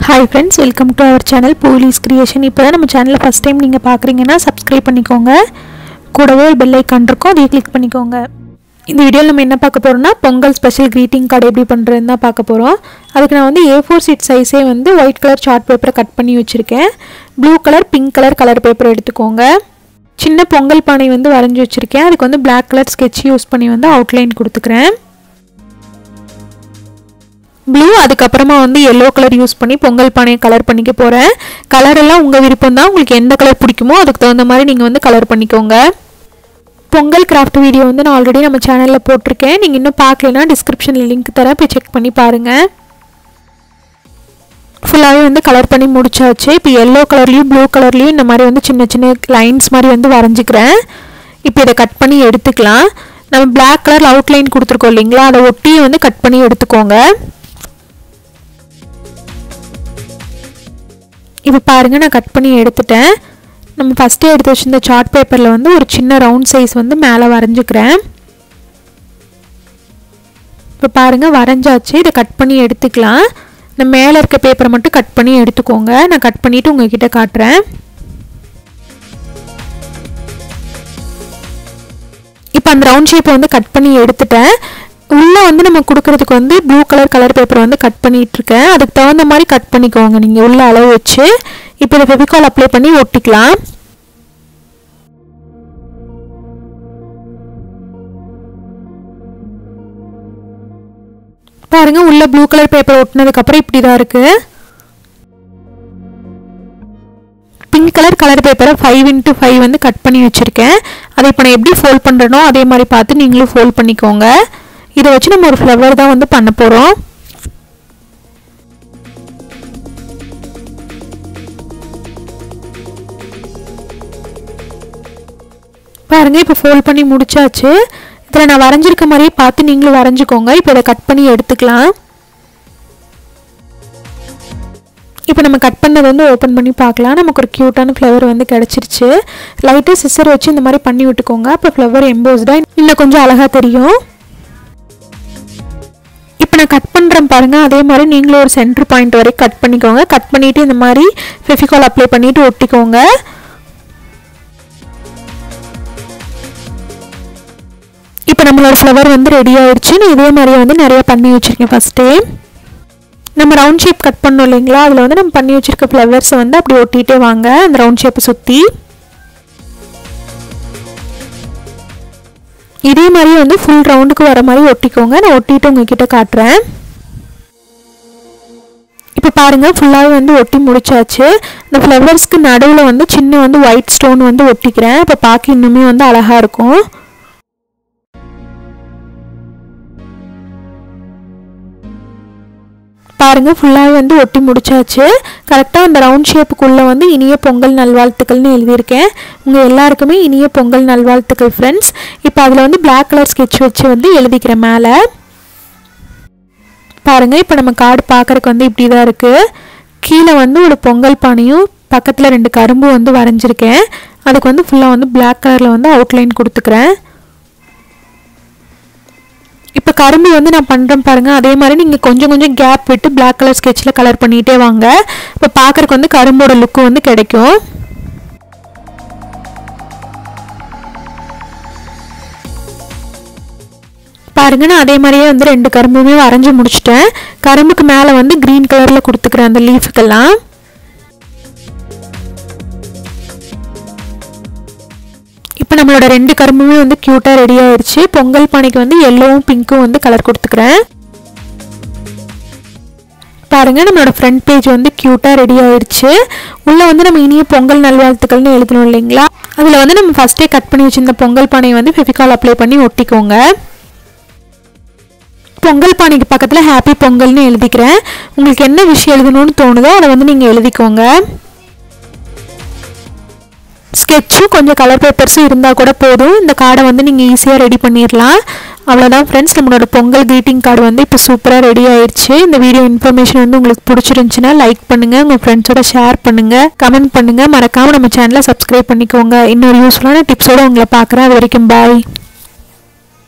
hi friends welcome to our channel police creation இப்போ தான் நம்ம சேனலில் ஃபஸ்ட் டைம் நீங்கள் பார்க்குறீங்கன்னா சப்ஸ்கிரைப் பண்ணிக்கோங்க கூடவே ஒரு பெல் ஐக்கான் இருக்கும் அதையும் கிளிக் பண்ணிக்கோங்க இந்த வீடியோவில் நம்ம என்ன பார்க்க போகிறோம்னா பொங்கல் ஸ்பெஷல் க்ரீட்டிங் கார்டு எப்படி பண்ணுறதுன்னு தான் பார்க்க போகிறோம் அதுக்கு நான் வந்து ஏ ஃபோர் சீட் சைஸே வந்து ஒயிட் கலர் சார்ட் பேப்பரை கட் பண்ணி வச்சுருக்கேன் blue colour pink colour colour paper எடுத்துக்கோங்க சின்ன பொங்கல் பானை வந்து வரைஞ்சி வச்சுருக்கேன் அதுக்கு வந்து பிளாக் கலர் ஸ்கெட்ச் யூஸ் பண்ணி வந்து அவுட்லைன் கொடுத்துக்கிறேன் ப்ளூ அதுக்கப்புறமா வந்து எல்லோ கலர் யூஸ் பண்ணி பொங்கல் பானையை கலர் பண்ணிக்க போகிறேன் கலர் எல்லாம் உங்கள் விருப்பம் தான் உங்களுக்கு எந்த கலர் பிடிக்குமோ அதுக்கு தகுந்த மாதிரி நீங்கள் வந்து கலர் பண்ணிக்கோங்க பொங்கல் கிராஃப்ட் வீடியோ வந்து நான் ஆல்ரெடி நம்ம சேனலில் போட்டிருக்கேன் நீங்கள் இன்னும் பார்க்கலனா டிஸ்கிரிப்ஷனில் லிங்க் தரேன் போய் செக் பண்ணி பாருங்கள் ஃபுல்லாகவே வந்து கலர் பண்ணி முடிச்சாச்சு இப்போ எல்லோ கலர்லேயும் ப்ளூ கலர்லேயும் இந்த மாதிரி வந்து சின்ன சின்ன லைன்ஸ் மாதிரி வந்து வரைஞ்சிக்கிறேன் இப்போ இதை கட் பண்ணி எடுத்துக்கலாம் நம்ம பிளாக் கலர் அவுட்லைன் கொடுத்துருக்கோம் இல்லைங்களா அதை ஒட்டியை வந்து கட் பண்ணி எடுத்துக்கோங்க இப்போ பாருங்கள் நான் கட் பண்ணி எடுத்துட்டேன் நம்ம ஃபஸ்ட்டே எடுத்து வச்சிருந்த சார்ட் பேப்பரில் வந்து ஒரு சின்ன ரவுண்ட் சைஸ் வந்து மேலே வரைஞ்சிக்கிறேன் இப்போ பாருங்கள் வரைஞ்சாச்சு இதை கட் பண்ணி எடுத்துக்கலாம் இந்த மேலே இருக்க பேப்பரை மட்டும் கட் பண்ணி எடுத்துக்கோங்க நான் கட் பண்ணிவிட்டு உங்ககிட்ட காட்டுறேன் இப்போ அந்த ரவுண்ட் ஷேப்பை வந்து கட் பண்ணி எடுத்துட்டேன் உள்ளே வந்து நம்ம கொடுக்கறதுக்கு வந்து ப்ளூ கலர் கலர் பேப்பர் வந்து கட் பண்ணிகிட்ருக்கேன் அதுக்கு தகுந்த மாதிரி கட் பண்ணிக்கோங்க நீங்கள் உள்ள அளவு வச்சு இப்போ இதை ஃபெவிகால் அப்ளை பண்ணி ஒட்டிக்கலாம் பாருங்க உள்ள ப்ளூ கலர் பேப்பர் ஒட்டினதுக்கப்புறம் இப்படி தான் இருக்குது பிங்க் கலர் கலர் பேப்பரை ஃபைவ் இன்ட்டு ஃபைவ் வந்து கட் பண்ணி வச்சுருக்கேன் அதை இப்போ நான் எப்படி ஃபோல்ட் பண்ணுறனோ அதே மாதிரி பார்த்து நீங்களும் ஃபோல்ட் பண்ணிக்கோங்க இதை வச்சு நம்ம ஒரு ஃப்ளவர் தான் வந்து பண்ண போகிறோம் பாருங்கள் இப்போ ஃபோல்ட் பண்ணி முடிச்சாச்சு இதில் நான் வரைஞ்சிருக்க மாதிரியே பார்த்து நீங்களும் வரைஞ்சிக்கோங்க இப்போ இதை கட் பண்ணி எடுத்துக்கலாம் இப்போ நம்ம கட் பண்ணது வந்து ஓப்பன் பண்ணி பார்க்கலாம் நமக்கு ஒரு க்யூட்டான ஃப்ளவர் வந்து கிடச்சிருச்சு லைட்டாக சிசர் வச்சு இந்த மாதிரி பண்ணி விட்டுக்கோங்க அப்போ ஃப்ளவர் எம்போஸ்டாக இன்னும் கொஞ்சம் அழகாக தெரியும் இப்போ நான் கட் பண்ணுறேன் பாருங்கள் அதே மாதிரி நீங்களும் ஒரு சென்டர் பாயிண்ட் வரைக்கும் கட் பண்ணிக்கோங்க கட் பண்ணிவிட்டு இந்த மாதிரி ஃபெஃபிகால் அப்ளை பண்ணிவிட்டு ஒட்டிக்கோங்க இப்போ நம்மளோட ஃப்ளவர் வந்து ரெடி ஆயிடுச்சு நான் இதே மாதிரியே வந்து நிறைய பண்ணி வச்சுருக்கேன் ஃபஸ்ட்டே நம்ம ரவுண்ட் ஷேப் கட் பண்ணோம் இல்லைங்களா அதில் வந்து நம்ம பண்ணி வச்சுருக்க ஃப்ளவர்ஸை வந்து அப்படி ஒட்டிகிட்டே வாங்க அந்த ரவுண்ட் ஷேப்பை சுற்றி இதே மாதிரியே வந்து ஃபுல் ரவுண்டுக்கு வர மாதிரி ஒட்டிக்கோங்க நான் ஒட்டிட்டு உங்ககிட்ட காட்டுறேன் இப்போ பாருங்கள் ஃபுல்லாகவே வந்து ஒட்டி முடிச்சாச்சு இந்த ஃப்ளவர்ஸ்க்கு நடுவில் வந்து சின்ன வந்து ஒயிட் ஸ்டோன் வந்து ஒட்டிக்கிறேன் இப்போ பார்க்க இன்னுமே வந்து அழகாக இருக்கும் பாருங்கள் ஃபுல்லாகவே வந்து ஒட்டி முடிச்சாச்சு கரெக்டாக அந்த ரவுண்ட் ஷேப்புக்குள்ளே வந்து இனிய பொங்கல் நல்வாழ்த்துக்கள்னு எழுதியிருக்கேன் உங்கள் எல்லாருக்குமே இனிய பொங்கல் நல்வாழ்த்துக்கள் ஃப்ரெண்ட்ஸ் இப்போ அதில் வந்து பிளாக் கலர் ஸ்கெட்ச் வச்சு வந்து எழுதிக்கிறேன் மேலே பாருங்கள் இப்போ நம்ம கார்டு பார்க்குறக்கு வந்து இப்படி தான் இருக்குது கீழே வந்து ஒரு பொங்கல் பானையும் பக்கத்தில் ரெண்டு கரும்பு வந்து வரைஞ்சிருக்கேன் அதுக்கு வந்து ஃபுல்லாக வந்து பிளாக் கலரில் வந்து அவுட்லைன் கொடுத்துக்கிறேன் இப்போ கரும்பு வந்து நான் பண்ணுறேன் பாருங்கள் அதே மாதிரி நீங்கள் கொஞ்சம் கொஞ்சம் கேப் விட்டு பிளாக் கலர் ஸ்கெட்சில் கலர் பண்ணிகிட்டே வாங்க இப்போ பார்க்குறக்கு வந்து கரும்போட லுக்கு வந்து கிடைக்கும் பாருங்க நான் அதே மாதிரியே வந்து ரெண்டு கரும்புமே வரைஞ்சி முடிச்சிட்டேன் கரும்புக்கு மேலே வந்து க்ரீன் கலரில் கொடுத்துக்கிறேன் அந்த லீஃபுக்கெல்லாம் இப்போ நம்மளோட ரெண்டு கரும்புமே வந்து க்யூட்டாக ரெடி ஆயிடுச்சு பொங்கல் பானைக்கு வந்து எல்லோவும் பிங்க்கும் வந்து கலர் கொடுத்துக்கிறேன் பாருங்கள் நம்மளோட ஃப்ரண்ட் பேஜ் வந்து க்யூட்டாக ரெடி ஆயிடுச்சு உள்ளே வந்து நம்ம இனிய பொங்கல் நல்வாழ்த்துக்கள்னு எழுதணும் இல்லைங்களா அதில் வந்து நம்ம ஃபஸ்ட்டே கட் பண்ணி வச்சுருந்த பொங்கல் பானையை வந்து ஃபெவிகால் அப்ளை பண்ணி ஒட்டிக்கோங்க பொங்கல் பானைக்கு பக்கத்தில் ஹாப்பி பொங்கல்னு எழுதிக்கிறேன் உங்களுக்கு என்ன விஷயம் எழுதணும்னு தோணுதோ அதை வந்து நீங்கள் எழுதிக்கோங்க ஸ்கெட்சும் கொஞ்சம் கலர் பேப்பர்ஸும் இருந்தால் கூட போதும் இந்த கார்டை வந்து நீங்கள் ஈஸியாக ரெடி பண்ணிடலாம் அவ்வளோதான் ஃப்ரெண்ட்ஸ் நம்மளோட பொங்கல் க்ரீட்டிங் கார்டு வந்து இப்போ சூப்பராக ரெடி ஆயிடுச்சு இந்த வீடியோ இன்ஃபர்மேஷன் வந்து உங்களுக்கு பிடிச்சிருந்துச்சுன்னா லைக் பண்ணுங்கள் உங்கள் ஃப்ரெண்ட்ஸோட ஷேர் பண்ணுங்கள் கமெண்ட் பண்ணுங்கள் மறக்காமல் நம்ம சேனலை சப்ஸ்கிரைப் பண்ணிக்கோங்க இன்னொரு யூஸ்ஃபுல்லான டிப்ஸோடு உங்களை பார்க்குறேன் அது வரைக்கும் பாய்